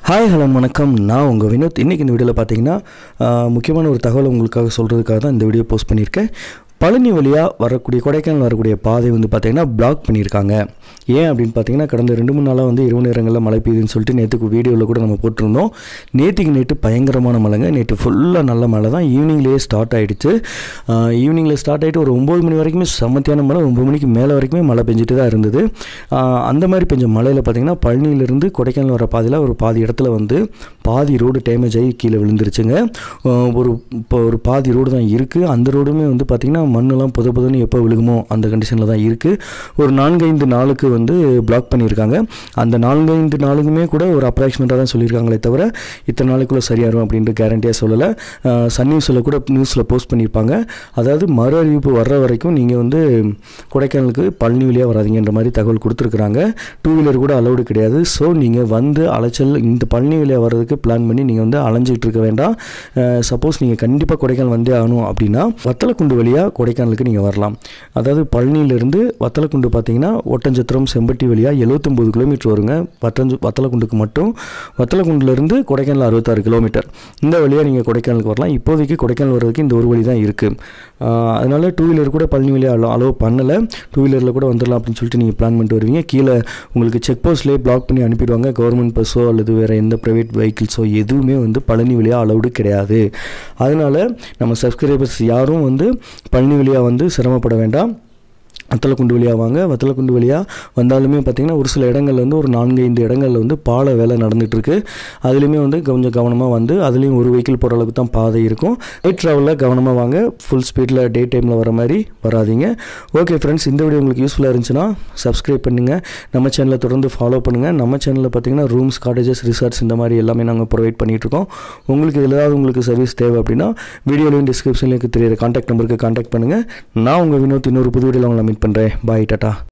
hi hello வணக்கம் நான் உங்கள் வினோத் இன்றைக்கி இந்த வீடியோவில் பார்த்தீங்கன்னா ஆஹ், முக்கியமான ஒரு தகவல் உங்களுக்காக சொல்கிறதுக்காக தான் இந்த வீடியோ போஸ்ட் பண்ணியிருக்கேன் பழனி வழியாக வரக்கூடிய கொடைக்கானல் வரக்கூடிய பாதை வந்து பார்த்திங்கன்னா பிளாக் பண்ணியிருக்காங்க ஏன் அப்படின்னு பார்த்தீங்கன்னா கடந்த ரெண்டு மூணு நாளாக வந்து இரவு நேரங்களில் மழை பெய்யுதுன்னு சொல்லிட்டு நேற்றுக்கு வீடியோவில் கூட நம்ம போட்டிருந்தோம் நேற்றுக்கு நேற்று பயங்கரமான மழைங்க நேற்று ஃபுல்லாக நல்ல மழை தான் ஈவினிங்லேயே ஸ்டார்ட் ஆகிடுச்சு ஈவினிங்கில் ஸ்டார்ட் ஆகிட்டு ஒரு ஒம்பது மணி வரைக்குமே செம்மத்தியான மழை ஒம்பது மணிக்கு மேலே வரைக்குமே மழை பெஞ்சிட்டு தான் இருந்தது ஆஹ் அந்த மாதிரி பெஞ்ச மழையில் பார்த்தீங்கன்னா பழனியிலேருந்து கொடைக்கானல் வர பாதையில் ஒரு பாதி இடத்துல வந்து பாதி ரோடு டேமேஜ் ஆகி கீழே விழுந்துருச்சுங்க ஆஹ் ஒரு இப்போ ஒரு பாதி ரோடு தான் இருக்குது அந்த ரோடுமே வந்து பார்த்திங்கன்னா மண்ணெல்லாம் புத புதன்னு எப்போ விழுகுமோ அந்த கண்டிஷனில் தான் இருக்குது ஒரு நான்கைந்து நாளுக்கு வந்து பிளாக் பண்ணியிருக்காங்க அந்த நான்கைந்து நாளுக்குமே கூட ஒரு அப்ராக்சிமேட்டாக தான் சொல்லியிருக்காங்களே தவிர இத்தனை நாளுக்குள்ளே சரியாகும் அப்படின்ட்டு கேரண்டியாக சொல்லலை சன் நியூஸில் கூட நியூஸில் போஸ்ட் பண்ணியிருப்பாங்க அதாவது மறு அறிவிப்பு வர்ற வரைக்கும் நீங்கள் வந்து கொடைக்கானலுக்கு பழனி வழியாக வராதீங்கன்ற மாதிரி தகவல் கொடுத்துருக்குறாங்க டூ வீலர் கூட அலௌடு கிடையாது ஸோ நீங்கள் வந்து அலைச்சல் இந்த பழனி வழியாக வர்றதுக்கு பிளான் பண்ணி நீங்கள் வந்து அலைஞ்சிட்டு இருக்க வேண்டாம் சப்போஸ் நீங்கள் கண்டிப்பாக கொடைக்கானல் வந்தே ஆகணும் அப்படின்னா வத்தலக்குண்டு வழியாக கொடைக்கானலுக்கு நீங்கள் வரலாம் அதாவது பழனியிலேருந்து வத்தலக்குண்டு பார்த்தீங்கன்னா ஒட்டஞ்சத்திரம் செம்பட்டி வழியாக எழுபத்தொம்போது கிலோமீட்டர் வருங்க வத்தஞ்சு வத்தலக்குண்டுக்கு மட்டும் வத்தலக்குண்டுலேருந்து கொடைக்கானல் அறுபத்தாறு கிலோமீட்டர் இந்த வழியாக நீங்கள் கொடைக்கானலுக்கு வரலாம் இப்போதைக்கு கொடைக்கானல் வர்றதுக்கு இந்த ஒரு வழி தான் இருக்குது அதனால் டூ வீலர் கூட பழனி வழியாக அலோ அலோவ் பண்ணலை டூ வீலரில் கூட வந்துடலாம் அப்படின்னு சொல்லிட்டு நீங்கள் பிளான் பண்ணிட்டு வருவீங்க கீழே உங்களுக்கு செக் போஸ்ட்லேயே பிளாக் பண்ணி அனுப்பிடுவாங்க கவர்மெண்ட் பஸ்ஸோ அல்லது வேறு எந்த ப்ரைவேட் வெஹிக்கிள்ஸோ எதுவுமே வந்து பழனி வழியாக அலௌடு கிடையாது அதனால் நம்ம சப்ஸ்கிரைபர்ஸ் யாரும் வந்து பழனி வழியாக வந்து சிரமப்பட வேண்டாம் வத்தலக்குண்டு வழியாக வாங்க வத்தலக்குண்டு வழியாக வந்தாலுமே பார்த்திங்கன்னா ஒரு சில இடங்கள்ல வந்து ஒரு நான்கு ஐந்து இடங்கள்ல வந்து பால வேலை நடந்துகிட்ருக்கு அதுலேயுமே வந்து கொஞ்சம் கவனமாக வந்து அதுலேயும் ஒரு வெஹிக்கிள் போகிற அளவுக்கு தான் பாதை இருக்கும் நைட் ட்ராவலில் கவனமாக வாங்க ஃபுல் ஸ்பீடில் டே டைமில் வர மாதிரி வராதீங்க ஓகே ஃப்ரெண்ட்ஸ் இந்த வீடியோ உங்களுக்கு யூஸ்ஃபுல்லாக இருந்துச்சுன்னா சப்ஸ்கிரைப் பண்ணுங்கள் நம்ம சேனலை தொடர்ந்து ஃபாலோ பண்ணுங்கள் நம்ம சேனலில் பார்த்தீங்கன்னா ரூம்ஸ் காட்டேஜஸ் ரிசார்ட்ஸ் இந்த மாதிரி எல்லாமே நாங்கள் ப்ரொவைட் பண்ணிகிட்ருக்கோம் உங்களுக்கு இதில் ஏதாவது உங்களுக்கு சர்வீஸ் தேவை அப்படின்னா வீடியோலையும் டிஸ்கிரிப்ஷன்லையும் தெரியிற காண்டாக்ட் நம்பருக்கு காண்டாக்ட் பண்ணுங்கள் நான் உங்கள் வினோத் இன்னொரு புது வீடியோவில் உங்களை மீட் பண்ணுறேன் பாய் டாட்டா